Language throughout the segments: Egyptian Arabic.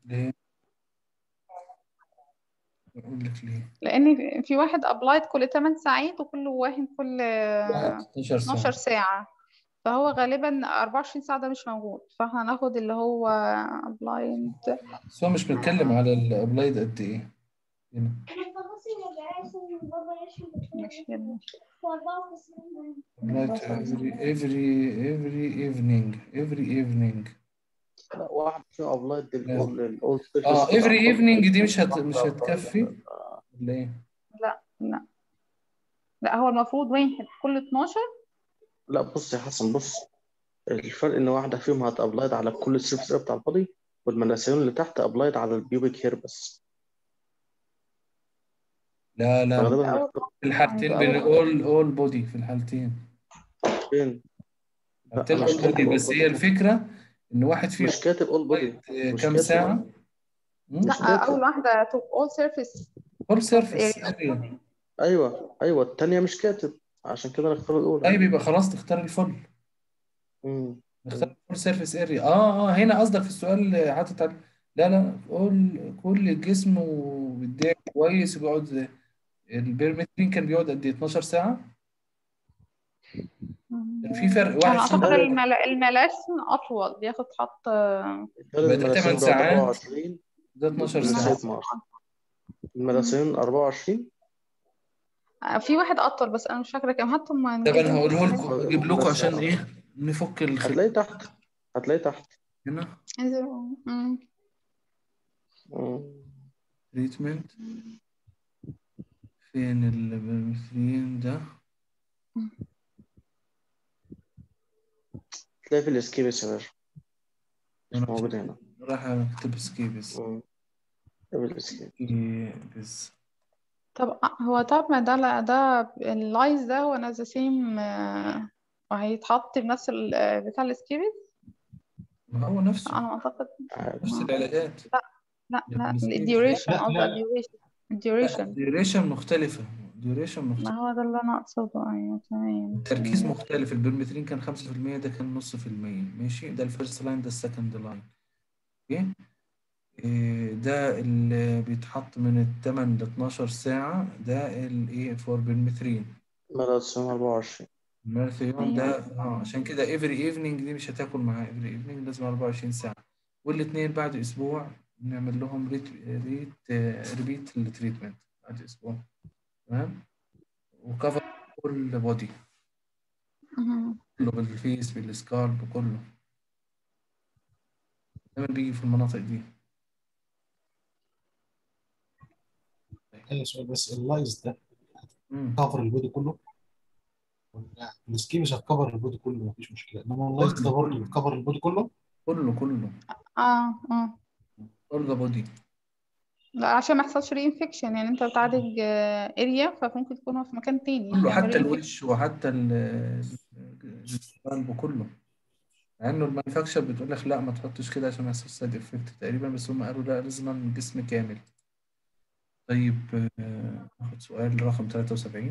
ليه؟ أقول لك ليه لان في- في واحد ابلايد كل 8 ساعات وكل واحد كل واحد 12 ساعة 12 ساعة فهو غالبا 24 ساعة ده مش موجود فاحنا هناخد اللي هو ابلايد بس هو مش بيتكلم على الابلايد قد ايه هنا مش كده applied every every every evening every evening لا واحد فيه ابلايد للاول الاول اه every evening دي مش هت... مش هتكفي ولا ايه؟ لا لا لا هو المفروض واحد كل 12 لا بص يا حسن بص الفرق ان واحده فيهم هتابلايد على كل السيرفس بتاع البادي والمناسيون اللي تحت ابلايد على البيوبيك هير بس لا لا فغالبا أول- هنختار في الحالتين أول- بين all all body في الحالتين فين لا، الحالتين مش all كاتب body all بس body. هي الفكرة إن واحد فيهم مش كاتب اول بودي آه، مش كام كاتب. ساعة؟ مم؟ لا مش كاتب. اول واحدة to all surface all surface area. area ايوه ايوه الثانيه مش كاتب عشان كده نختار الاولى طيب يبقى خلاص تختار الفل مم. نختار الفول سيرفيس اريا اه اه هنا قصدك في السؤال حاطط على لا لا كل كل الجسم وبيدعي كويس وبيقعد البيرمترين كان بيقعد قد ايه 12 ساعة كان في فرق انا واحد اعتقد فيهم المل... الملاسن اطول بياخد حط يبقى ده 8 ساعات. 24 ده 12 والنساء ساعة 12 المدرسين 24 في واحد اطول بس انا مش فاكره كام حتى ما طب انا هقوله لكم اجيب لكم بس- عشان ايه نفك الخلاف هتلاقي تحت هتلاقي تحت هنا مم. مم. تريتمنت فين البيرمترين ده تلاقي في الاسكيبس يا باشا مش أنا موجود هنا راح اكتب سكيبس مم. في الاسكيبس سكيبس طب هو طب ما ده لا ده اللايز ده هو نفس سيم وهيتحط بنفس ال- بتاع السكيبت ما هو نفسه انا اعتقد نفس العلاجات لا لا السكيبت. الديوريشن لا، قصدي لا. الديوريشن الديوريشن ديوريشن مختلفة ديوريشن ما مختلفة هو ده اللي انا اقصده ايوه تمام التركيز مختلف البرمترين كان 5% ده كان نص في المية ماشي ده الفيرست لاين ده السكند لاين اوكي إيه، ده اللي بيتحط من الثمان ل 12 ساعة ده الايه فور برمترين مدرسين 24 الماراثون ده اه عشان كده افري ايفنينج دي مش هتاكل معاه افري ايفنينج لازم 24 ساعة والاثنين بعد اسبوع نعمل لهم ريت ريت ريبيت التريتمنت بعد اسبوع تمام وكفر كل بودي مهم. كله بالفيس بالسكالب كله دايما بيجي في المناطق دي اي سؤال بس اللايز ده مم. كفر البودي كله ولا السكي مش هتكفر البودي كله مفيش مشكله انما اللايز ده برضه بتكفر البودي كله كله كله اه اه all the body لا عشان ما يحصلش ري انفكشن يعني انت بتعالج اريا فممكن تكون هو في مكان تاني كله يعمل حتى reinfection. الوش وحتى ال- القلب كله مع انه المانيفاكتشر بتقول لك لا ما تحطش كده عشان ما يحصلش سايد افكت تقريبا بس هم قالوا لا لازم الجسم كامل طيب آه، ناخد سؤال رقم 73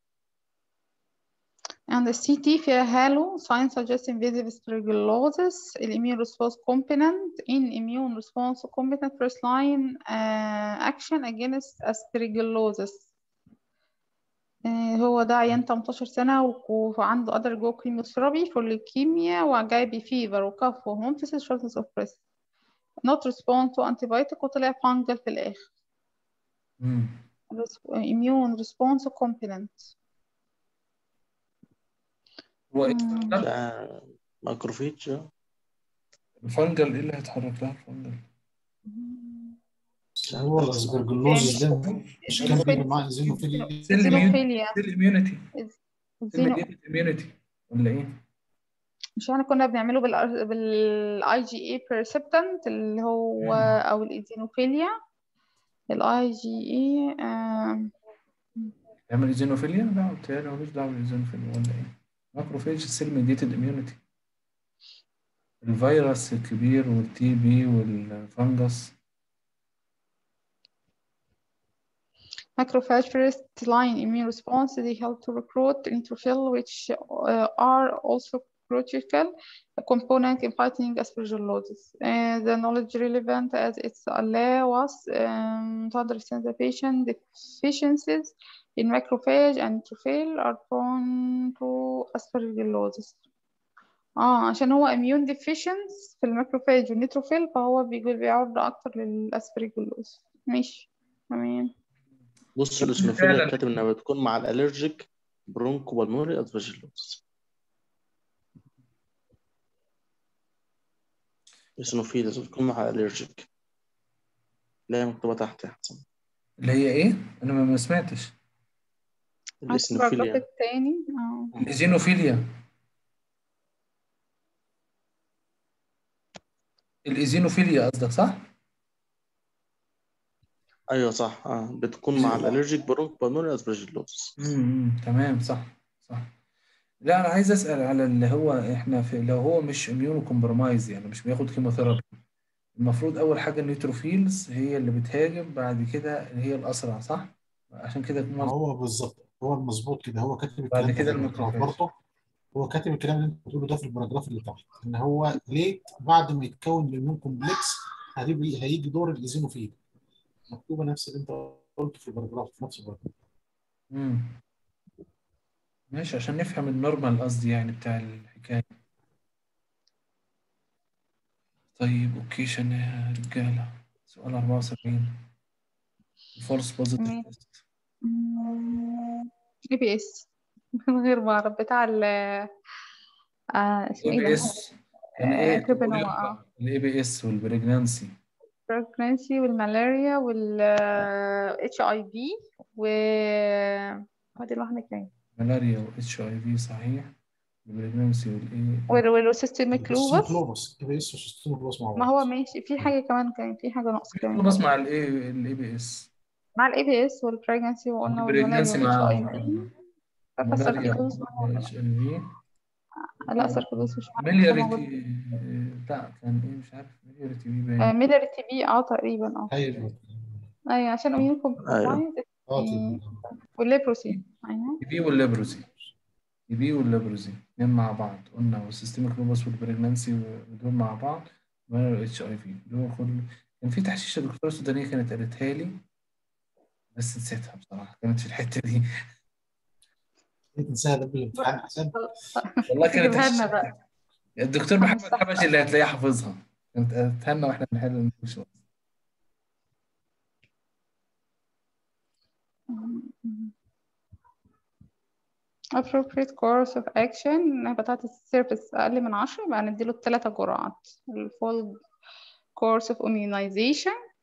And the CT فيها halo sign suggests invasive aspergillosis immune response component in immune response component first line uh, action against aspergillosis آه، هو ده عيان 18 سنة و- وعنده other go chemotherapy for leukemia وجاي بفيفر وكف وهومتسيس shortness of breath not respond to antibiotic وطلع fungal في الآخر مم. Res- immune response component هو ايه مم. الفنجل؟ ده ماكروفيج الفنجل ايه اللي هيتحرك لها الفنجل؟ هو الاسبرجلوزز ده مش كان بيجي معاه زينوفيليا سيل زينوفيليا سيل اميونيتي زينو اميونيتي ولا ايه؟ مش احنا كنا بنعمله بال بالاي جي اي بيرسبتنت اللي هو مم. او الايزينوفيليا الاي جي اي يعمل ايزينوفيليا؟ لا بتهيألي ملوش دعوة بالايزينوفيليا ولا ايه؟ ماكروفيج سيل ميديتد اميونيتي الفيروس الكبير والتي بي والفنجس macrophage first line immune response they help to recruit neutrophil which uh, are also pharmacological component in fighting aspergillosis. Uh, the knowledge relevant as it allow us um, to understand the patient deficiencies in macrophage and neutrophil are prone to aspergillosis. اه عشان هو immune deficient في الماكروفاج والنيتروفيل فهو بيقول بيعرض اكتر للاسبرجلوز ماشي تمام بص الاسنوفيليا فعلا. كاتب انها بتكون مع الالرجيك برونكو بالمونري اسبرجيلوس الاسنوفيليا بتكون مع الالرجيك لا هي مكتوبة تحت يا حسن اللي هي ايه انا ما ما سمعتش الاسنوفيليا التاني اه الايزينوفيليا الايزينوفيليا قصدك صح ايوه صح اه بتكون مع أيوة. الالرجيك برونكو بالمونري اسبرجيلوس امم تمام صح صح لا انا عايز اسال على اللي هو احنا في لو هو مش اميونو كومبرومايز يعني مش بياخد كيموثيرابي المفروض اول حاجه النيوتروفيلز هي اللي بتهاجم بعد كده هي الاسرع صح عشان كده ما معظم- هو بالظبط هو المظبوط كده هو كاتب بعد الكلام ده كده في الباراجراف الميكروفاج. برضه هو كاتب الكلام اللي انت بتقوله ده في الباراجراف اللي تحت ان هو ليت بعد ما يتكون الاميون كومبلكس هيجي هيجي دور الايزينوفيل مكتوبه نفس اللي انت قلته في الباراجراف في نفس الباراجراف امم ماشي عشان نفهم النورمال قصدي يعني بتاع الحكايه طيب اوكي عشان يا رجاله سؤال 74 فولس بوزيتيف تمام. تيست اي بي اس من غير ما اعرف بتاع ال آه اسمه الاي ايه بي ده؟ اس كان ايه تريبانوما اه الاي بي اس والبريجنانسي pregnancy والملاريا وال اتش اي في و هذه الواحدة كمان ملاريا واتش اي في صحيح البريجنانسي والايه وال- والسيستميك لوبس كلوبس اي بي اس وسيستم كلوبس مع ما بعض هو ماشي في حاجة كمان كان في حاجة ناقصة كمان بس مع الايه الاي بي اس مع الاي بي اس والبريجنسي وقلنا والملاريا البريجنانسي والاتش اي معاهم في ملاريا السيركيدوز اتش اي في لا السيركيدوز مش معانا، مش ملياري موجود. تي لا كان ايه مش عارف ملياري تي في باين آه، ميلر تي بي اه تقريبا اه ايوه ايوه عشان اميون كومبرومايز اه تي والليبروسي ايوه تي بي والليبروسي تي بي والليبروسي اتنين مع بعض قلنا والسيستميك لوبس والبريجنانسي دول مع بعض اتش اي في دول كل كان في تحشيشه دكتوره سودانيه كانت قالتها لي بس نسيتها بصراحه كانت في الحته دي انت تنساها ده بالامتحان احسن والله كانت جيبها لنا تحشيشة. بقى الدكتور مش محمد صح. حبشي اللي هتلاقيه حافظها كانت قالتها لنا واحنا بنحل النقاش appropriate course of action بتاعت السيرفس أقل من عشرة يبقى نديله التلاتة جرعات ال full course of immunization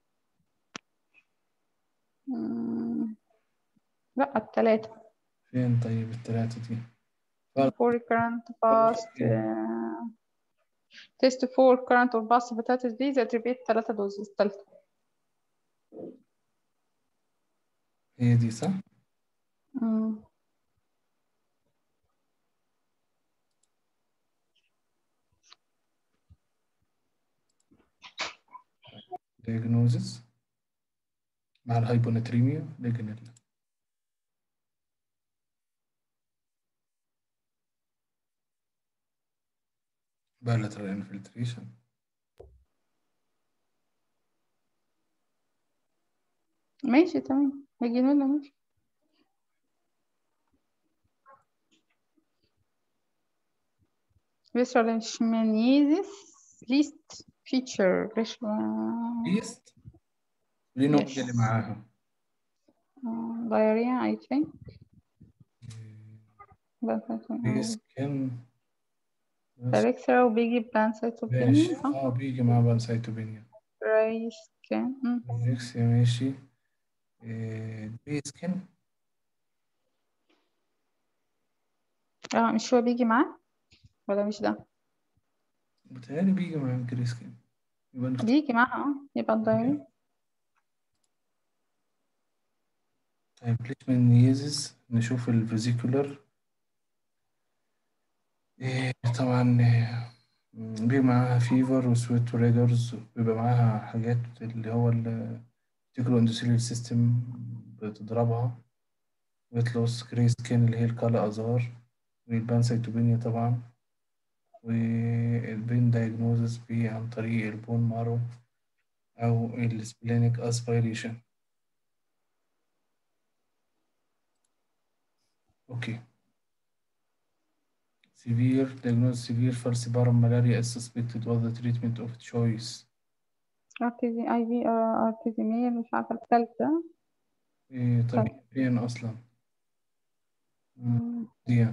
مم. لا التلاتة فين طيب الثلاثه دي for recurrent past uh, test for current or past hepatitis B that repeat تلاتة دوزز التالتة هي دي صح مم. diagnosis مع الهايبوناتريميا ليجنال bilateral infiltration ماشي تمام هيجينا ماشي visceral leishmaniasis least feature leash east لينو Yes. اللي معاها diarrhea I think بس كان الإكسرا وبيجي بانسيتوبينيا ماشي صح؟ اه بيجي مع بانسايتوبينيا رايش كان ريكسيا ماشي إيه، بي سكن اه مش هو بيجي معاه ولا مش ده بتهيألي بيجي مع الجريسكن يبقى نختار بيجي معاه اه يبقى الدايري طيب ليشمانيازيس نشوف الفيزيكولر إيه طبعا إيه، بيجي معاها فيفر وسويت وريجرز بيبقى معاها حاجات اللي هو التيكلو اندوثيليال سيستم بتضربها ويت لوس جري سكين اللي هي الكالا ازار والبانسيتوبينيا طبعا والبين دايجنوزس بيه عن طريق البون مارو أو السبلينيك اسبيريشن أوكي severe diagnosis severe falciparum malaria is suspected was the treatment of choice ارتيزي اي في ارتيزيمية مش عارفة الثالثة إيه طب طيب. فين أصلا؟ مم، مم. دي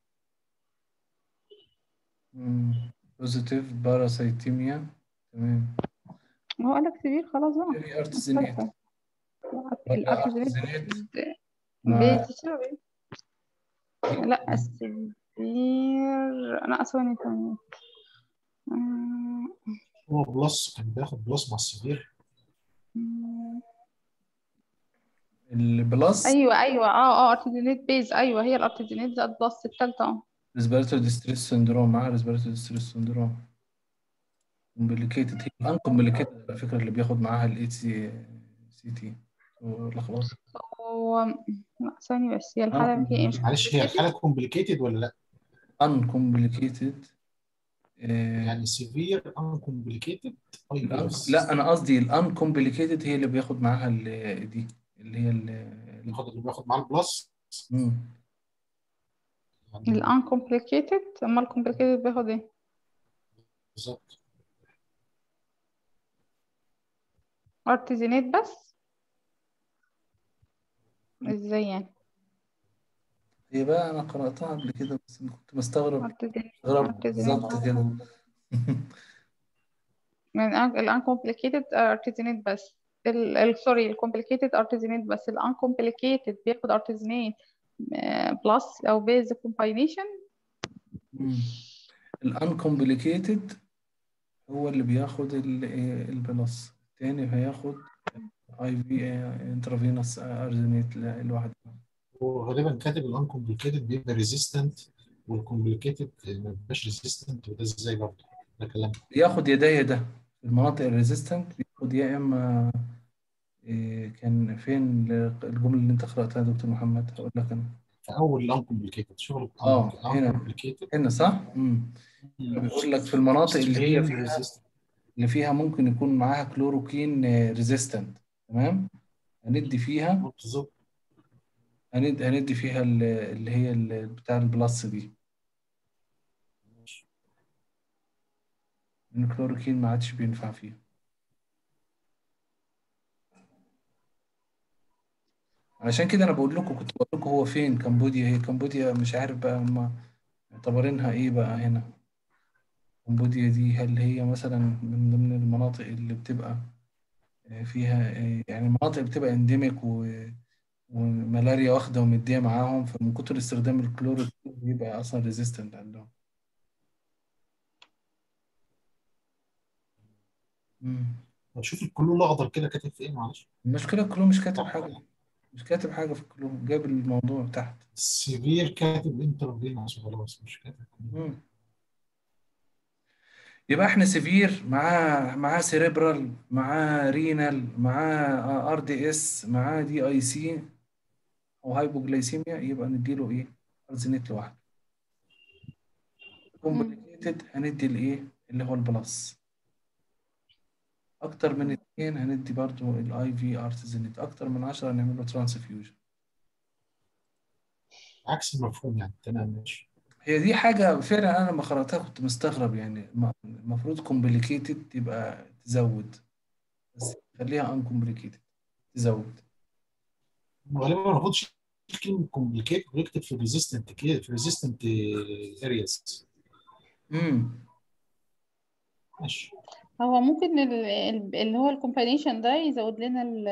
بوزيتيف باراسيتيميا تمام هو قالك سيفير خلاص بقى في ارتزينيت الثالثة ولا الارتيزيمية ارتزينيت مع بتشرب لا السيفير لا ثواني ثواني مم. هو بلس كان بياخد بلس مع السيفير مم. البلس ايوه ايوه اه اه ارتيزينيت بيز ايوه هي الارتيزينيت زائد بلس الثالثة اه ريسبيراتوري ديستريس سندروم معاه ريسبيراتوري ديستريس سندروم كومبليكيتد هي ان كومبليكيتد على فكره اللي بياخد معاها الاي سي سي تي لخبطه هو لا ثاني بس هي الحالة فيها ايه مش معلش هي الحاله كومبليكيتد ولا لا؟ ان كومبليكيتد يعني سيفير ان كومبليكيتد اي بس لا انا قصدي الان كومبليكيتد هي اللي بياخد معاها ال- دي اللي هي ال- بياخد اللي بياخد معاه البلس مم. يعني الان كومبليكيتد اما الكومبليكيتد بياخد ايه بالظبط ارتيزينيت بس ازاي يعني هي بقى انا قراتها قبل كده بس كنت مستغرب ارتيزينيت مستغرب ارتيزينيت بالظبط كده من الان كومبليكيتد ارتيزينيت بس ال ال- سوري الكومبليكيتد ارتيزينيت بس الان كومبليكيتد بياخد ارتيزينيت بلس او بيز كومباينيشن الان كومبليكيتد هو اللي بياخد ال- البلس التاني هياخد اي في انترافينوس ارزينيت لوحده هو غالبا كاتب الان كومبليكيتد بيبقى ريزيستنت والكومبليكيتد ما بيبقاش ريزيستنت وده ازاي برضه ده كلام بياخد يا ده يا ده في المناطق الريزيستنت بياخد يا اما إيه، كان فين الجملة اللي انت قرأتها يا دكتور محمد هقول لك انا في اول الان كومبليكيتد شغل اه الان هنا كومبليكيتد هنا صح؟ امم بيقول لك في المناطق اللي هي فيها اللي فيها ممكن يكون معاها كلوروكين ريزيستنت تمام هندي فيها بالظبط هندي هندي فيها ال- اللي هي ال- بتاع البلس دي لأن الكلوروكين ما عادش بينفع فيها علشان كده انا بقول لكم كنت بقول لكم هو فين كمبوديا هي كمبوديا مش عارف بقى هم معتبرينها ايه بقى هنا كمبوديا دي هل هي مثلا من ضمن المناطق اللي بتبقى آه، فيها آه، يعني مناطق بتبقى انديميك و- وملاريا واخده ومديه معاهم فمن كتر استخدام الكلوروكين بيبقى اصلا ريزيستنت عندهم مم. شوف الكلون الاخضر كده كاتب في ايه معلش المشكلة كلهم مش كاتب حاجة مش كاتب حاجة في كلهم جاب الموضوع تحت سيفير كاتب انترفينوس خلاص مش كاتب مم. يبقى احنا سيفير معاه معاه سيريبرال معاه رينال معاه ار دي اس معاه دي اي سي او هايبوجلايسيميا يبقى نديله ايه ارزينيت لوحده كومبليكيتد هندي الايه اللي هو البلس اكتر من اتنين هندي برضو الاي في ارتزينيت اكتر من 10 هنعمل له ترانسفيوجن عكس المفهوم يعني تمام ماشي هي دي حاجة فعلا أنا لما قرأتها كنت مستغرب يعني الم- المفروض complicated تبقى تزود بس خليها uncomplicated تزود غالبا المفروض تشيل كلمه كومبليكيت ويكتب في ريزيستنت في ريزيستنت ارياز امم ماشي هو ممكن ال- ال- اللي هو الكومبانيشن ده يزود لنا ال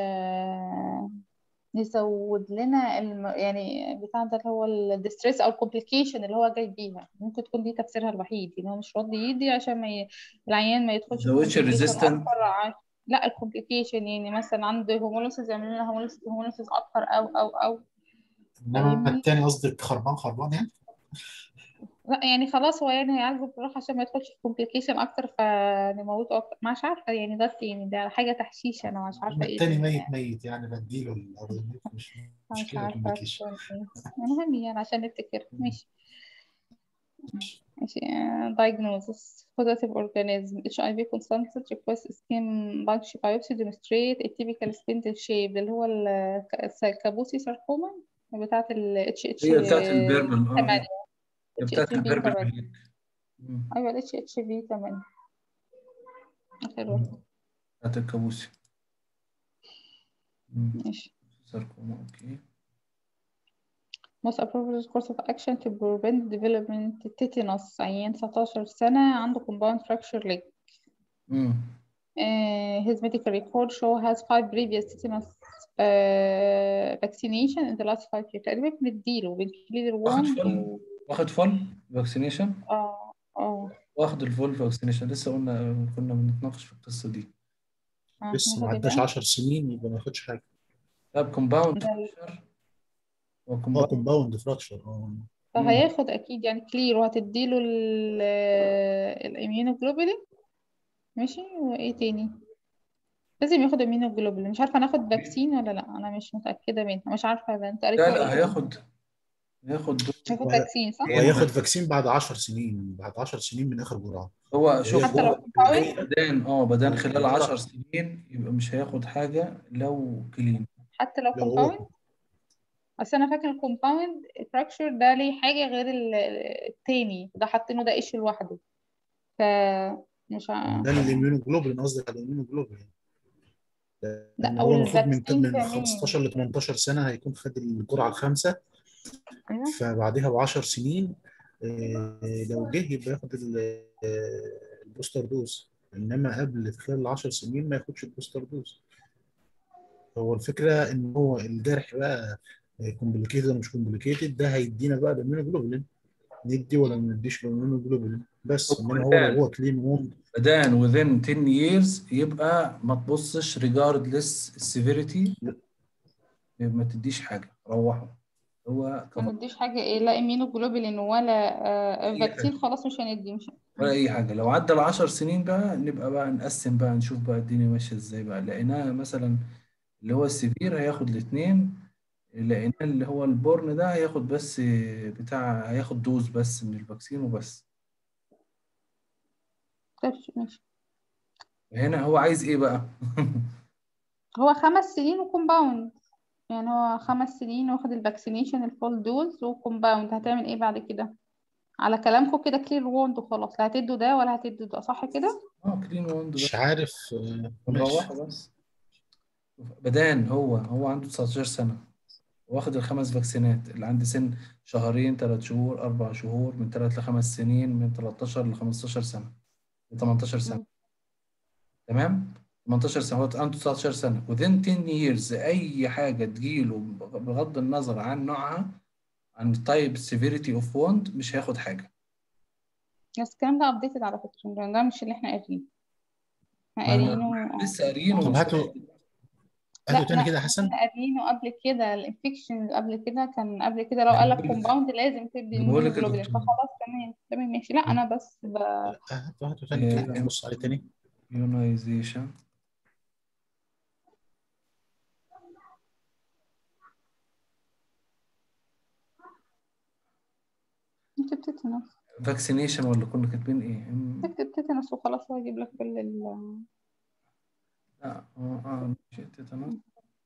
يزود لنا الم... يعني بتاع ده اللي هو الديستريس او الكومبليكيشن اللي هو جاي بيها ممكن تكون دي تفسيرها الوحيد ان هو مش راضي يدي عشان ما ي... العيان ما يدخلش في زودش complication الريزيستنت اكتر ع- لا الكومبليكيشن يعني مثلا عنده هومولوسيس يعمل لنا هومولوسيس هومولوسيس اكتر او او او انما فاهمني؟ التاني قصدك خربان خربان يعني لا يعني خلاص هو يعني هيعالجه بالراحه عشان ما يدخلش في كومبليكيشن اكتر فنموته اكتر مش عارفه يعني ده يعني ده حاجه تحشيش انا مش عارفه اما ايه التاني ده. ميت ميت يعني بديله الارزنيت مش مش مشكله عارفة كومبليكيشن تكون ايه المهم يعني عشان نفتكر ماشي ماشي آه، diagnosis causative organism HIV consultant request skin puncture biopsy demonstrate a typical spindle shape اللي هو الكابوسي ساركوما بتاعة ال HH هي بتاعت البيربل اه 8 هي بتاعت HHV البيربل 8 هيك. مم. أيوة ال HHV 8 آخر واحد بتاعت الكابوسي مم. ماشي ساركوما اوكي most appropriate course of action to prevent development tetanus عيان 19 سنة عنده compound fracture leg مم. Uh, his medical record show has five previous tetanus uh, vaccination in the last five years تقريبا بنديله بنكلير واخد 1 فول و... واخد فول فاكسينيشن اه اه واخد الفول فاكسينيشن لسه قلنا كنا بنتناقش في القصة دي آه، لسه ما ناخد عداش ده 10 سنين يبقى ما ياخدش حاجه طب كومباوند ده ال- هو هو كومباوند كومباوند فراكشر اه فهياخد اكيد يعني كلير وهتديله ال الاميونوجلوبولين ماشي وايه تاني لازم ياخد اميونوجلوبولين مش عارفه هناخد فاكسين ولا لا انا مش متاكده منها مش عارفه ده انت قريت لا له لا ايه هياخد هياخد دول هياخد وه- فاكسين صح إيه وهياخد مهم. فاكسين بعد 10 سنين بعد 10 سنين من اخر جرعه هو هي شوف حتى لو هو كومباوند بدان اه بدان خلال الجرعة 10 سنين يبقى مش هياخد حاجة لو كلين حتى لو لو هو كومباوند اصل انا فاكر الكومباوند فراكشر ده ليه حاجه غير ال- التاني ده حاطينه ده ايش لوحده ف مش ع... ده الاميونوجلوبولين قصدك على الاميونوجلوبولين لا لان او هو المفروض من الفاكسين من كمان 15 ل 18 سنه هيكون خد الجرعه الخامسه ايوه فبعدها ب 10 سنين آه، لو جه يبقى ياخد ال- آه، البوستر دوز انما قبل خلال ال 10 سنين ما ياخدش البوستر دوز هو الفكره ان هو الجرح بقى كومبليكيتد ولا مش كومبليكيتد ده هيدينا بقى الاميونوجلوبولين ندي ولا ما نديش الاميونوجلوبولين بس هو انما هو لو بدان هو كلين ووند بدان within 10 years يبقى ما تبصش regardless severity ما تديش حاجة روحوا هو ما كفر نديش حاجه ايه لا اميونوجلوبولين ولا آه، أي فاكسين حاجة خلاص مش هندي مش ولا أي حاجة لو عدى العشر سنين بقى نبقى بقى نقسم بقى نشوف بقى الدنيا ماشية ازاي بقى لقيناه مثلا اللي هو السيفير هياخد الاتنين لقيناه اللي هو البورن ده هياخد بس بتاع هياخد دوز بس من الفاكسين وبس طيب ماشي هنا هو عايز ايه بقى هو خمس سنين وكومباوند يعني هو خمس سنين واخد الفاكسينيشن الفول دوز وكومباوند هتعمل ايه بعد كده على كلامكم كده كلير ووند وخلاص لا هتدوا ده ولا هتدوا ده صح كده اه كلين ووند بس مش عارف آه، ماشي ونروحه بس بدان هو هو عنده 19 سنة واخد الخمس فاكسينات اللي عند سن شهرين ثلاث شهور أربع شهور من ثلاث لخمس سنين من 13 ل 15 سنة ل 18 سنة مم. تمام 18 سنة هو عنده 19 سنة within 10 years أي حاجة تجيله بغض النظر عن نوعها عن type severity of wound مش هياخد حاجة بس الكلام ده ابديتد على فكرة ده ده مش اللي احنا قارينه احنا ما أنا قارينه لسه قارينه طب مش هاتوا لا هاتوا تاني لا كده يا حسن احنا قارينه قبل كده الانفكشن اللي قبل كده كان قبل كده لو قال لك بقول لك كومباوند لازم تدي أنا بقول لك يا immunoglobulin دكتور فخلاص تمام تمام ماشي لا انا بس ب... لا، هاتوا هاتوا تاني كده آه، نبص عليه تاني immunization اكتب تيتانوس vaccination ولا كنا كاتبين إيه؟ م- اكتب تيتانوس وخلاص هجيب لك كل ال لا اه اه مش تيتانوس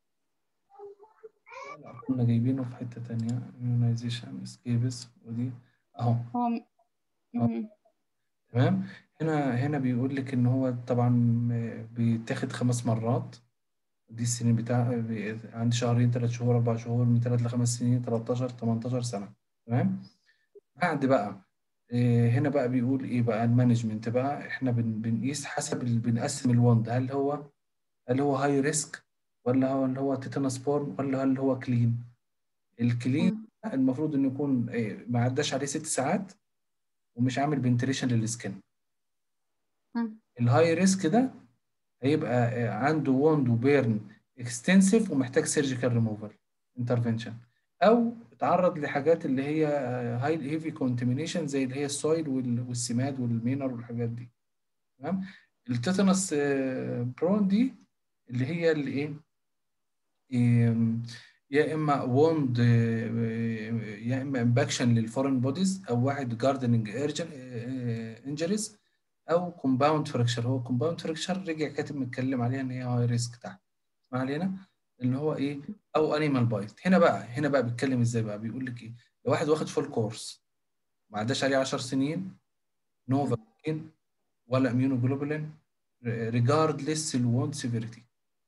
لا كنا جايبينه في حتة تانية immunization scabies ودي اهو هو م- اه مم. تمام هنا هنا بيقول لك ان هو طبعا بيتاخد خمس مرات دي السنين بتاع بي- عندي شهرين ثلاث شهور اربع شهور من ثلاث لخمس سنين 13 18 سنة تمام بعد بقى إيه، هنا بقى بيقول ايه بقى المانجمنت بقى احنا بن بنقيس حسب ال- بنقسم الوند هل هو هل هو هاي ريسك ولا هو اللي هو تيتانوس بورن ولا هل هو كلين الكلين مم. المفروض انه يكون إيه، ما عداش عليه ست ساعات ومش عامل بنتريشن للسكن مم. الهاي ريسك ده هيبقى آه، عنده ووند وبيرن اكستنسيف ومحتاج سيرجيكال ريموفال انترفنشن او اتعرض لحاجات اللي هي هاي هيفي كونتامينيشن زي اللي هي السويل وال- والسماد والمينر والحاجات دي تمام التيتانوس برون دي اللي هي اللي ايه إيه، يا اما ووند يا اما امباكشن للفورين بوديز او واحد جاردننج انجريز او كومباوند فراكشر هو كومباوند فراكشر رجع كاتب متكلم عليها ان هي هاي ريسك تحت اسمع علينا اللي هو ايه او انيمال بايت هنا بقى هنا بقى بيتكلم ازاي بقى بيقول لك ايه لو واحد واخد فول كورس ما عداش عليه 10 سنين نو فاكسين ولا اميونوجلوبولين ريجاردلس الوند سيفيريتي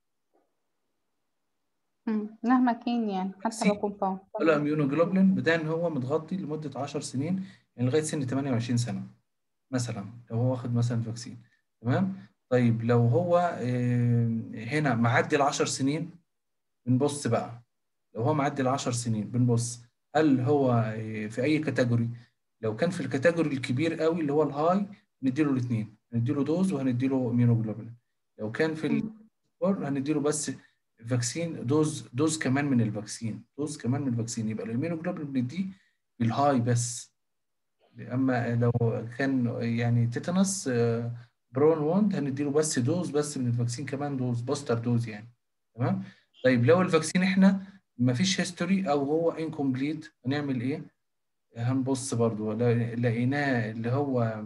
مم. مهما كان يعني حتى لو سي كومباوند ولا اميونوجلوبولين بدأ ان هو متغطي لمدة 10 سنين يعني لغاية سن 28 سنة مثلا لو هو واخد مثلا فاكسين تمام طيب لو هو آه، هنا معدي ال 10 سنين بنبص بقى لو هو معدي ال 10 سنين بنبص هل هو آه، في اي كاتيجوري لو كان في الكاتيجوري الكبير قوي اللي هو الهاي نديله الاثنين هنديله دوز وهنديله اميونوجلوبولين لو كان في مم. الكبار هنديله بس فاكسين دوز دوز كمان من الفاكسين دوز كمان من الفاكسين يبقى الاميونوجلوبولين بنديه بالهاي بس اما لو كان يعني تيتانس آه، برون ووند هنديله بس دوز بس من الفاكسين كمان دوز بوستر دوز يعني تمام طيب لو الفاكسين احنا ما فيش هيستوري او هو انكمبليت هنعمل ايه هنبص برضو لا- لقيناه اللي هو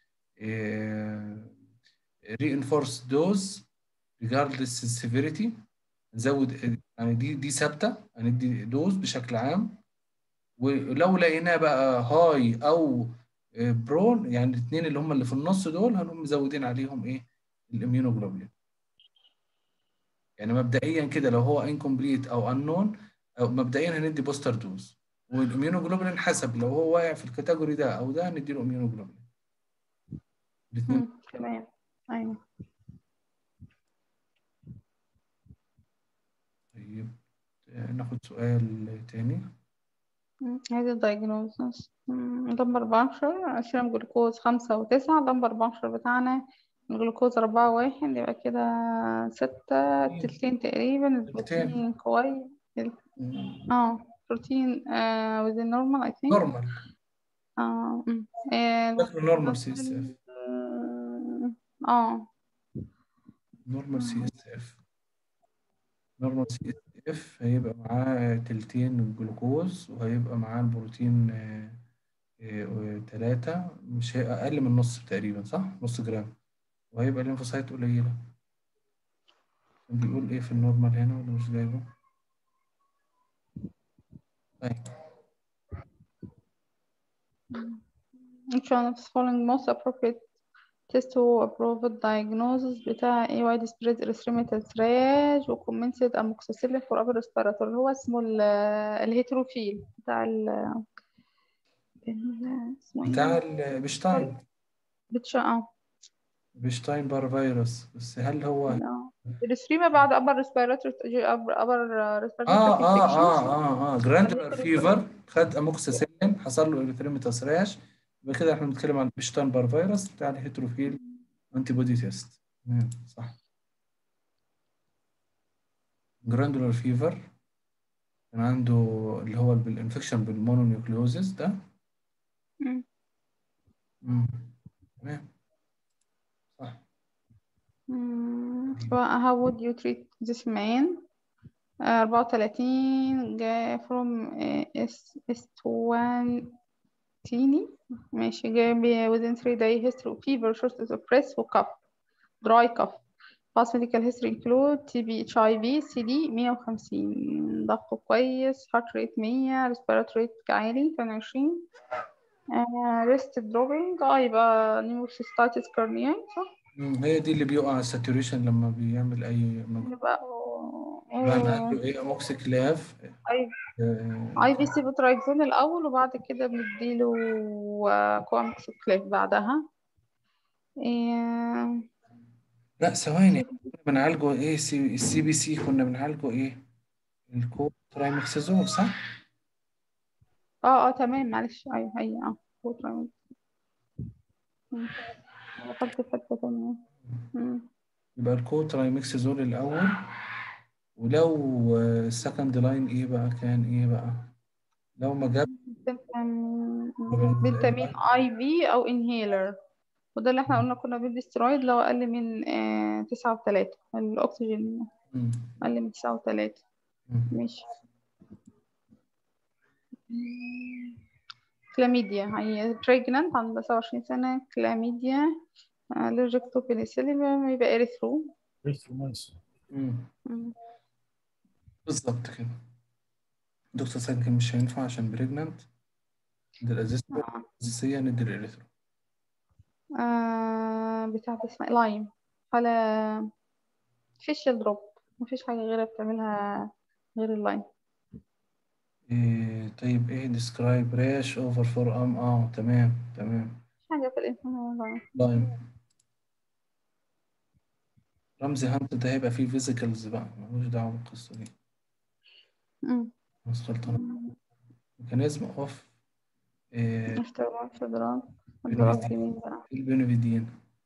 reinforced dose regardless severity نزود يعني دي دي ثابته هندي دوز بشكل عام ولو لقيناه بقى هاي او برون يعني الاثنين اللي هم اللي في النص دول هنقوم مزودين عليهم ايه الاميونوجلوبولين يعني مبدئيا كده لو هو انكمبليت او unknown او مبدئيا هندي بوستر دوز والاميونوجلوبولين حسب لو هو واقع في الكاتيجوري ده او ده هنديله اميونوجلوبولين الاثنين مم. تمام ايوه طيب آه، ناخد سؤال تاني مم. هذه الدايجنوزس نمبر 14 عشرين جلوكوز خمسة وتسعة نمبر 14 بتاعنا الجلوكوز أربعة واحد يبقى كده ستة تلتين تقريبا البروتين كويس اه بروتين آه within normal I think نورمال اه مم. آه، شكله نورمال سي اس اف اه نورمال سي اس اف نورمال سي اس اف هيبقى معاه تلتين الجلوكوز وهيبقى معاه البروتين آه، آه، تلاتة مش هي أقل من نص تقريبا صح؟ نص جرام وهيبقى الليمفوسايت قليلة كان بيقول إيه في النورمال هنا ولا مش جايبه؟ طيب each one of the following most appropriate test to approve diagnosis بتاع ايه wide spread erythematous rash و commenced amoxicillin for upper respiratory اللي هو اسمه ال- الهيتروفيل بتاع ال ال- اسمه بتاع ايه البشتاين بتشا اه بشتاين بار فيروس بس هل هو الريسريما بعد upper respiratory upper upper respiratory اه tract اه infection اه اه اه جراندولار فيفر خد اموكسيسيلين حصل له اريثريماتوس راش يبقى كده احنا بنتكلم عن البشتاين بار فيروس بتاع الهيتروفيل انتي بودي تيست تمام صح جراندولار فيفر كان عنده اللي هو بالانفكشن بالمونونيوكليوزيس ده مم. مم. تمام صح مم. how would you treat this man أربعة وتلاتين جاي from اس استوانتيني ماشي جاي ب within three day history of fever shortness of breath و cough dry cough past medical history include TB HIV CD 150 ضغطه كويس heart rate 100 respiratory rate عالي 22 آه wrist dropping اه يبقى pneumocystis cardiae صح؟ مم. هي دي اللي بيقع الساتوريشن لما بيعمل اي مجهود يبقى يبقى عنده ايه اموكسيكلاف أي آه، اي في سي بوترايكزون الاول وبعد كده بنديله كوامكسوكليف بعدها إيه... لا ثواني كنا بنعالجه ايه سي السي بي سي كنا بنعالجه ايه الكو ترايمكسازول صح؟ اه اه تمام معلش ايوه هي اه بوترايكزون مم. دخلت في حتة تانية مم. يبقى الكو ترايمكسازول الاول ولو السكند لاين ايه بقى كان ايه بقى لو ما جاب بنتامين بن- بنتامين اي في او انهيلر وده اللي احنا قلنا كنا بندي سترويد لو اقل من آه تسعة وتلاتة الاكسجين مم. اقل من تسعة وتلاتة مم. ماشي كلاميديا هي pregnant عندها 27 سنة كلاميديا allergic to penicillin يبقى إريثرو ريثرومايسين مم. مم. بالظبط كده دكتور سجل مش هينفع عشان بريجنانت ندي الأزيستو آه. الأساسية ندي الإريثرو آه بتاعت اسمها لايم على فيشل دروب مفيش حاجة غيرها بتعملها غير اللايم إيه طيب إيه describe rash over forearm اه تمام تمام مفيش حاجة في الاسم لايم لايم رمزي هانت ده هيبقى فيه فيزيكالز بقى ملوش دعوة بالقصة دي مم. بس غلطان ميكانيزم اوف إيه اشتغل في دراج بنفيدين. الدراج يمين بقى البنفيدين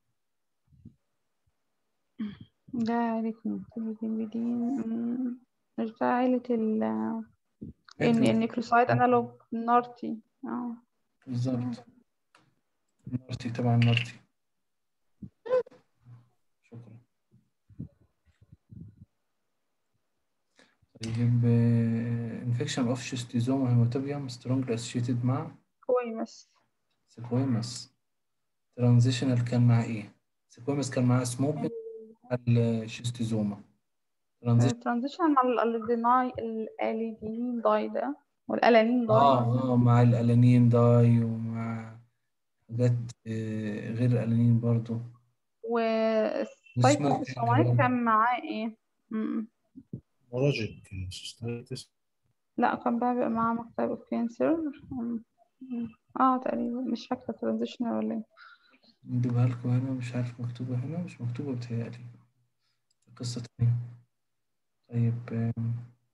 ده عائلة مين؟ البنفيدين مش ده عائلة ال ال- النيكلوسايد انالوج نارتي اه بالظبط نارتي طبعا نارتي شكرا طيب انفكشن اوف شيستيزوما هيماتوبيوم سترونجلي اسوشيتد مع كويس سيكويمس ترانزيشنال كان مع ايه؟ سيكويمس كان مع سموكينج مع الشيستيزوما ترانزيشن ترانزيشن مع الالديناي الاليدين داي ده والالانين داي اه اه مع الالانين داي ومع حاجات آه، غير الالانين برضو والسايكلوسامايد كان معاه ايه؟ مم. موراجيك سيستايتس لا كان بقى بيبقى معاه مكتب الكانسر اه تقريبا مش فاكرة ترانزيشن ولا ايه نجيبها لكم هنا مش عارف مكتوبة هنا مش مكتوبة بتهيألي قصة تانية طيب آم،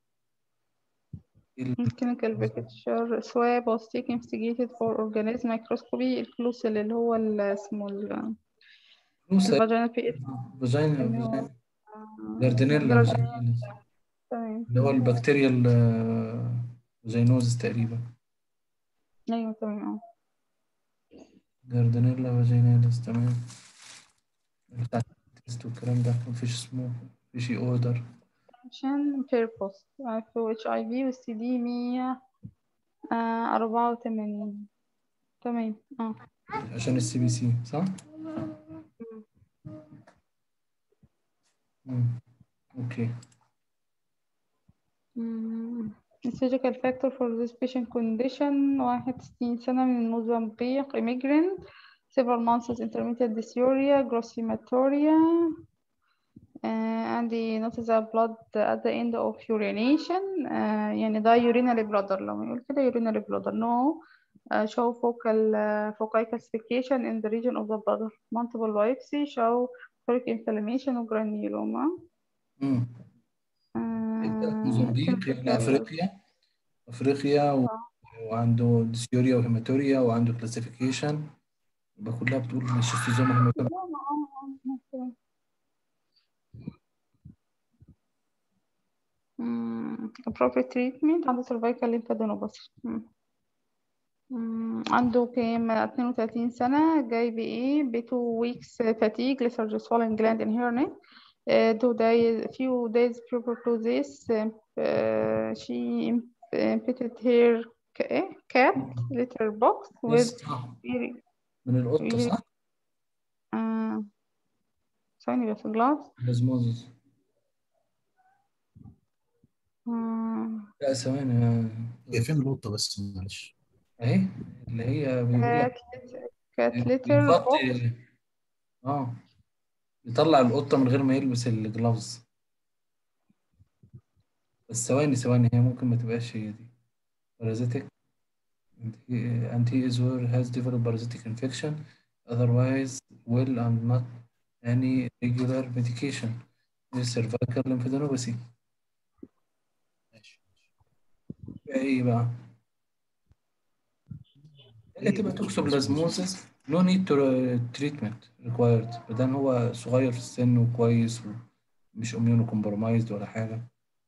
إيه ال- clinical picture swab was taken investigated for organism microscopy الكلوسل اللي هو ال- اسمه ال فلوس الفاجينا بي اتش فاجينا اللي هو فاجينا جاردينيلا فاجينيلس تمام اللي هو البكتيريا الفاجينوزس تقريبا ايوه تمام اه جاردينيلا فاجينيلس تمام بتاع التست والكلام ده مفيش سموك مفيش اوردر عشان purpose في اتش اي في والسي دي مية أربعة وتمانين تمام اه عشان السي بي سي صح؟ مم. اوكي مم. physical factor for this patient condition واحد وستين سنة من موزمبيق immigrant several months intermittent dysuria gross hematuria uh, and the notice the blood at the end of urination uh, يعني ده urinary bladder لما يقول كده urinary bladder no uh, show focal uh, foci calcification in the region of the bladder multiple biopsy show chronic inflammation و granuloma مم. uh, موزمبيق يعني افريقيا افريقيا و... آه. وعنده ديسيوريا وهيماتوريا وعنده كلاسيفيكيشن يبقى كلها بتقول ان الشيستوزوما هيماتوريا مم. appropriate treatment عنده cervical lymphadenopathy مم. مم. عنده كام 32 سنة جاي بإيه ب 2 weeks fatigue lethargy swelling gland in her neck uh, two days few days prior to this uh, she implanted her ca- إيه؟ cat litter box with يس صح very من القطة صح؟ آه، ثواني بس gloves لازموزس آه، لا ثواني هي فين القطه بس معلش اهي اللي هي بيقول لك cat cat litter box بيغطي اه يطلع القطة من غير ما يلبس الجلافز بس ثواني ثواني هي ممكن ما تبقاش هي دي parasitic and he, and he is where has developed parasitic infection otherwise well and not any regular medication is cervical lymphadenopathy ماشي ايه بقى اللي تبقى توكسوبلازموزس no need to treatment required مادام هو صغير في السن وكويس ومش اميونو كومبرومايزد ولا حاجة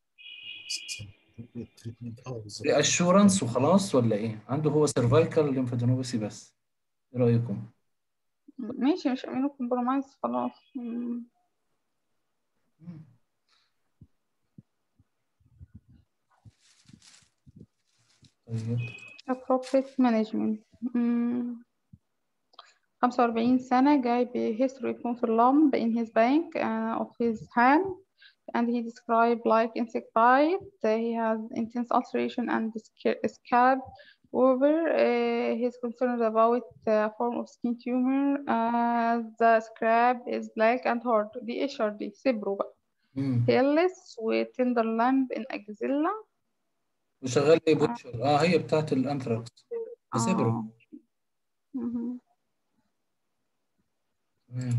تريتمنت اه بالظبط reassurance وخلاص ولا ايه عنده هو cervical lymphadenopathy بس ايه رأيكم ماشي مش امينو كومبرومايز خلاص مم. طيب appropriate management مم. 45 سنة جاي ب history of lump in his bank uh, of his hand and he described like insect bite uh, he has intense ulceration and sca- scab over uh, he's concerned about uh, form of skin tumor uh, the scab is black and hard دي قشر دي سبرو بقى مم. hairless وتندر lamp in axilla وشغال ايه بوتشر اه هي بتاعت الانثراكس بسبره آه. مهم. تمام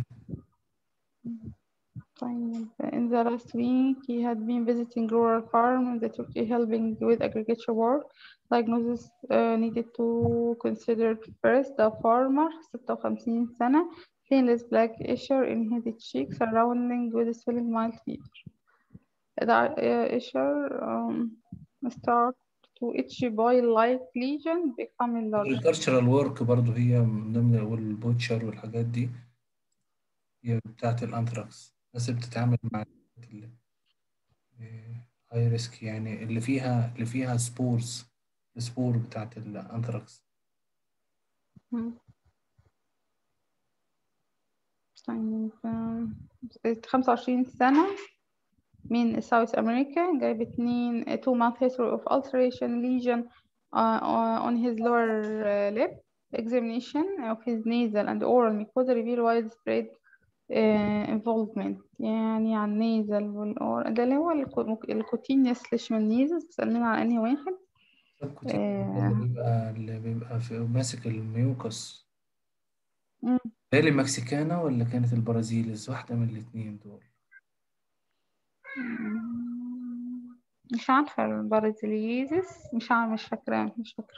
طيب in the last week he had been visiting rural farm in the Turkey helping with agriculture work diagnosis uh, needed to consider first the farmer 56 سنة stainless black issue in his cheek surrounding with swelling mild fever the uh, issue um, start to itch by light lesion becoming large الكالتشرال ورك برضو هي من ضمن والبوتشر والحاجات دي هي بتاعت الانثراكس الناس اللي بتتعامل مع هاي ريسك يعني اللي فيها اللي فيها سبورز السبور بتاعت الانثراكس مم. طيب آم، 25 سنة من South America جايب اتنين two month history of ulceration lesion uh, on his lower uh, lip examination of his nasal and oral mucosa reveal widespread uh, involvement يعني عن النيزل والأور ده اللي هو الكو- الكوتينيوس ليشمانيزس بتسألنا عن أنهي واحد سبكوتين آه. اللي بيبقى اللي بيبقى في ماسك الميوكس مم. بالي مكسيكانا ولا كانت البرازيليز واحدة من الاتنين دول مم. مش عارفة البرازيليزس مش عارفة مش فاكرة مش فاكرة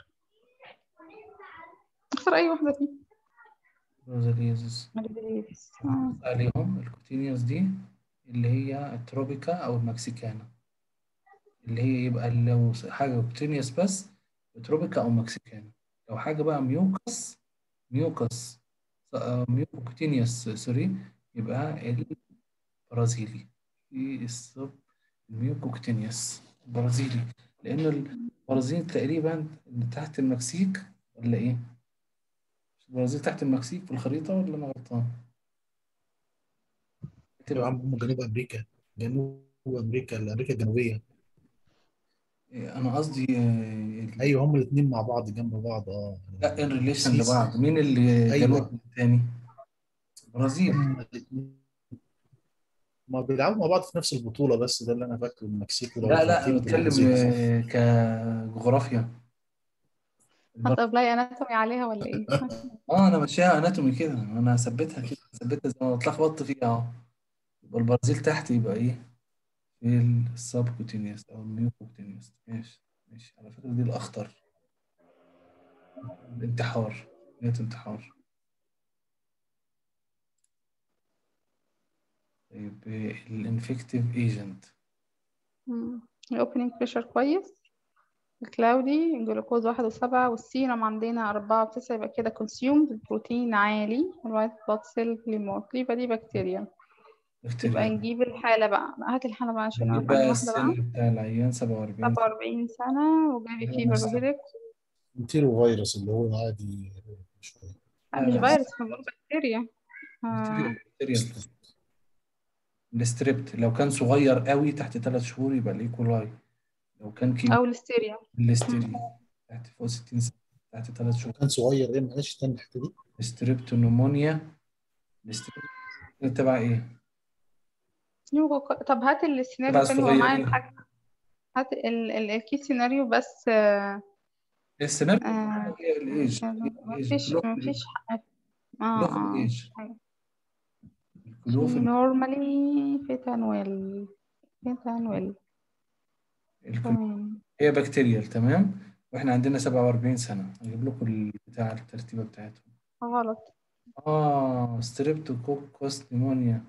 اختار أي واحدة فيهم برازيليزز برازيليزس آه. عليهم الكوتينيوس دي اللي هي التروبيكا أو المكسيكانا اللي هي يبقى لو حاجة كوتينيوس بس تروبيكا أو مكسيكانا لو حاجة بقى ميوكس ميوكس آه، ميوكوكوتينيوس سوري يبقى البرازيلي في السب الميوكوكوتينيوس البرازيلي لأن البرازيل تقريبا تحت المكسيك ولا إيه؟ البرازيل تحت المكسيك في الخريطة ولا أنا غلطان؟ يا عم هم جنوب امريكا جنوب امريكا امريكا الجنوبيه أنا قصدي آه، ايوه هم الاثنين مع بعض جنب بعض اه لا ان ريليشن سيس. لبعض مين اللي أيوة. جنوب التاني؟ البرازيل هم الاثنين ما بيلعبوا مع بعض في نفس البطوله بس ده اللي انا فاكره المكسيك ولو لا لا الأرجنتين انا بتكلم والبرازيل. آه، كجغرافيا طب لاقي اناتومي عليها ولا ايه اه انا ماشيها اناتومي كده انا هثبتها كده هثبتها زي ما اتلخبطت فيها اهو يبقى البرازيل تحت يبقى ايه في السبكوتينيوس او الميوكوتينيوس ماشي ماشي على فكرة دي الاخطر الانتحار نية انتحار طيب الانفكتيف ايجنت الاوبننج بريشر كويس الكلاودي الجلوكوز واحد وسبعة والسيرم عندنا أربعة وتسعة يبقى كده كونسيوم البروتين عالي الوايت بلاد سيل ليموت يبقى دي بكتيريا يبقى بكتيريا نجيب الحالة بقى هات الحالة بقى عشان نجيب أعرف بقى واحدة بقى السن بتاع العيان 47 سبعة وأربعين سنة وجايب هو فيبر نفسه. وهيدك انتيرو فيروس اللي هو عادي شويه لا لا، مش لا. فيروس بنقول بكتيريا آه. بكتيريا الستريبت لو كان صغير قوي تحت ثلاث شهور يبقى الايكولاي لو كان كبير أو الستيريا الاستري تحت فوق 60 سنة تحت ثلاث شهور كان صغير ايه معلش تاني الحته دي ستريبتونيمونيا الستريبت تبع ايه؟ يوجو طب هات السيناريو تبع تاني هو معايا الصغيرين الحاجة هات ال ال الكي سيناريو بس آه السيناريو آه هي الايج مفيش مفيش اه كلوف اه الايج الكلوف نورمالي فيتانويل فيتانويل الكلوف تمام هي بكتيريال تمام واحنا عندنا 47 سنة هجيب لكم بتاع الترتيبة بتاعتهم غلط اه ستريبتوكوكوس نيمونيا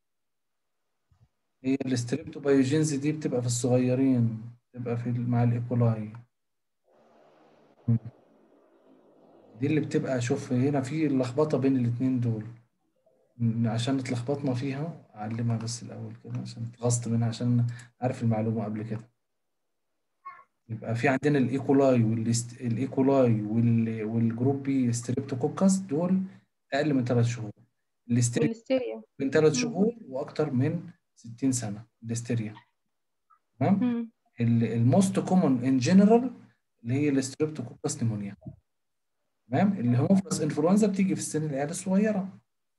هي الستريبتوبايوجينز دي بتبقى في الصغيرين بتبقى في مع الايكولاي مم. دي اللي بتبقى شوف هنا في لخبطة بين الاتنين دول م- عشان اتلخبطنا فيها أعلمها بس الأول كده عشان اتغصت منها عشان عارف المعلومة قبل كده يبقى في عندنا الايكولاي والاست... الايكولاي وال... والجروب بي ستريبتوكوكس دول اقل من ثلاث شهور الاستريا والهستيريا من ثلاث مم. شهور واكتر من 60 سنه الاستريا تمام مم. الموست كومون ان جنرال اللي هي الستريبتوكوكس نيمونيا تمام الهيموفيلس انفلونزا بتيجي في سن العيال الصغيره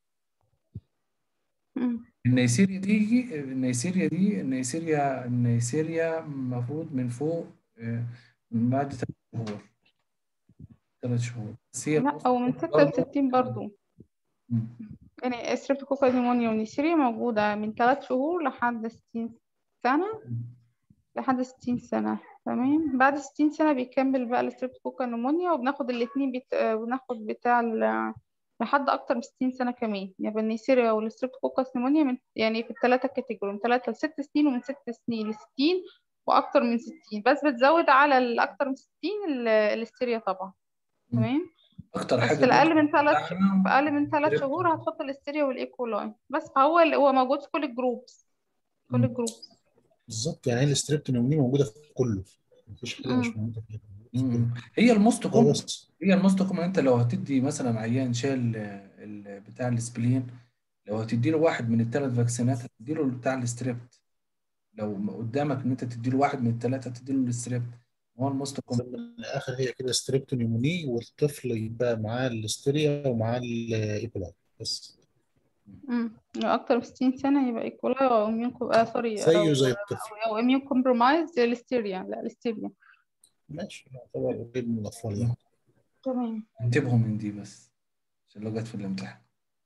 مم. النيسيريا دي النيسيريا دي النيسيريا النيسيريا المفروض من فوق آه، من بعد ثلاث شهور ثلاث شهور بس هي لا الموست أو من كومون ستة برضه لستين برضو مم. يعني ستريبتوكوكا نيمونيا والنيسيريا موجودة من ثلاث شهور لحد ستين سنة لحد ستين سنة تمام بعد ستين سنة بيكمل بقى الستريبتوكوكا نيمونيا وبناخد الاتنين بت... آه، بناخد بتاع ال... لحد أكتر من ستين سنة كمان يعني النيسيريا والستريبتوكوكا نيمونيا من يعني في الثلاثة كاتيجوري من ثلاثة لست سنين ومن ست سنين لستين وأكتر من ستين بس بتزود على الأكتر من ستين ال- الهستيريا طبعا مم. تمام اكتر بس حاجه في الأقل الدكتور من ثلاث في بتاعنا أقل من ثلاث شهور هتحط الهستيريا والإيكولاي بس هو هو موجود في كل الجروبس كل مم. الجروبس بالظبط يعني هي الستريبتونيمونيا موجوده في كله مفيش حاجه مش مم. موجوده فيها موجودة في مم. كله هي الموست هو كومون بس هي الموست كومون انت لو هتدي مثلا عيان شال آه، ال- بتاع السبلين لو هتدي له واحد من الثلاث فاكسينات هتدي له بتاع الستريبت لو م- قدامك ان انت تدي له واحد من الثلاثه تدي له الستريبت هو الموست كومون من الاخر هي كده ستريبتونيموني والطفل يبقى معاه الستيريا ومعاه الايبولاي بس امم لو اكتر من 60 سنه يبقى ايكولاي او اميون كو... آه سوري زيه او زي الطفل او اميون كومبرومايز زي الستيريا لا الستيريا ماشي يعتبر قريب من الاطفال يعني تمام انتبهوا من دي بس عشان لو جت في الامتحان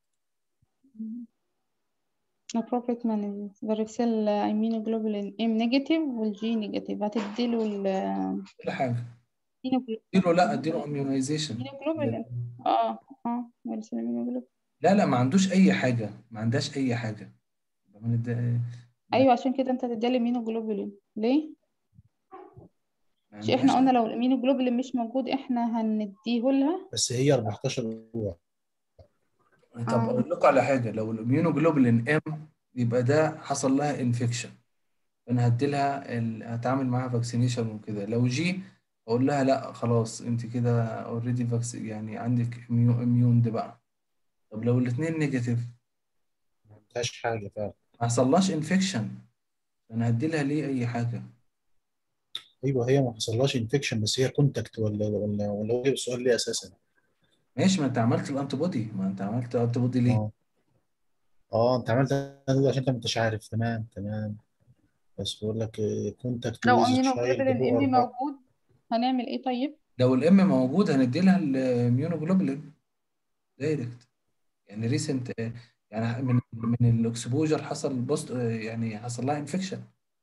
appropriate management varicella immunoglobulin M negative والجي negative هتديله ال كل حاجه immunoglobulin اديله لا اديله اميونايزيشن اه اه varicella immunoglobulin لا لا ما عندوش اي حاجه ما عندهاش اي حاجه من الد- ايوه عشان كده انت هتديله immunoglobulin ليه؟ ما مش احنا عندهاش قلنا لو الامينوجلوبولين مش موجود احنا هنديه لها بس هي 14 اسبوع طب آه. اقول لكم على حاجه لو الاميونوجلوبولين ام يبقى ده حصل لها انفكشن انا هدي لها ال... هتعامل معاها فاكسينيشن وكده لو جي اقول لها لا خلاص انت كده اوريدي فاكس يعني عندك اميون اميون ده بقى طب لو الاثنين نيجاتيف ما عندهاش حاجه فعلا ما حصلهاش انفكشن انا هدي لها ليه اي حاجه ايوه هي ما حصلهاش انفكشن بس هي كونتاكت ولا ولا ولا هو السؤال ليه اساسا ماشي ما انت عملت الانتي بودي ما انت عملت الانتي بودي ليه اه اه انت عملت ده عشان انت ما انتش عارف تمام تمام بس بقول لك كونتاكت لو ويز امينوجلوبولين تشايلد هو ام أربعة موجود هنعمل ايه طيب؟ لو الام موجود هندي لها الاميونوجلوبولين دايركت يعني ريسنت يعني من من الاكسبوجر حصل بوست يعني حصل لها انفكشن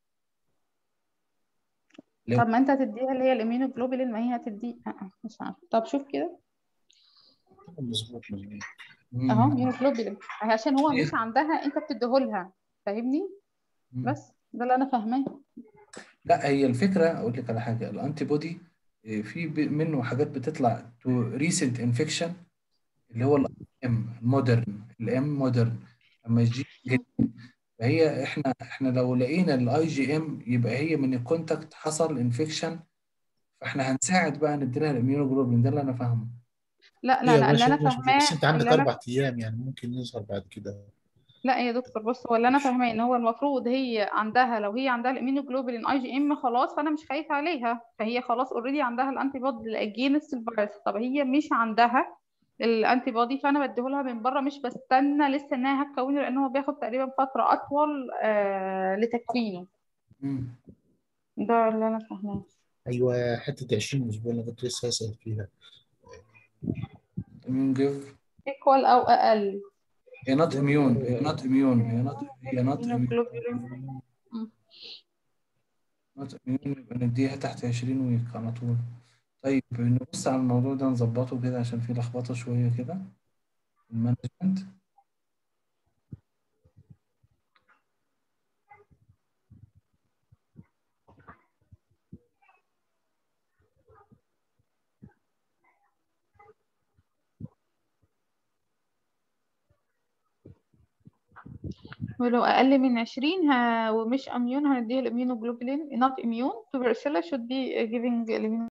لو طب ما انت هتديها اللي هي الامينوجلوبولين ما هي هتدي آه، آه، مش عارفه طب شوف كده مظبوط مظبوط اهو مم. امينوجلوبولين عشان هو إيه؟ مش عندها انت بتديهولها فاهمني مم. بس ده اللي انا فاهماه لا هي الفكره اقول لك على حاجه الانتي بودي إيه، في ب- منه حاجات بتطلع تو ريسنت انفكشن اللي هو الام مودرن الام مودرن اما يجي فهي احنا احنا لو لقينا الاي جي ام يبقى هي من الكونتاكت حصل انفكشن فاحنا هنساعد بقى نديلها الاميونوجلوبولين ده اللي انا فاهمه لا لا هي لا اللي ماشي انا ماشي فاهماه بس انت عندك اللي انا اربع ايام يعني ممكن يظهر بعد كده لا يا دكتور بص هو اللي انا فاهماه ان هو المفروض هي عندها لو هي عندها الامينوجلوبولين اي جي ام خلاص فانا مش خايفه عليها فهي خلاص اوريدي عندها الانتي بودي اجينست الفيروس طب هي مش عندها الانتي بودي فانا بديهولها من بره مش بستنى لسه انها هتكونه لان هو بياخد تقريبا فتره اطول آه لتكوينه مم. ده اللي انا فاهماه ايوه حته 20 اسبوع اللي كنت لسه هسال فيها immune give ايكوال او اقل هي not immune هي not immune هي not هي not immune immunoglobulin. مم. not immune يبقى نديها تحت 20 ويك على طول طيب نبص على الموضوع ده نظبطه كده عشان فيه لخبطة شوية كده المانجمنت ولو أقل من 20 ه... ومش اميون هنديه الاميونوجلوبولين not immune to varicella should be giving الاميونو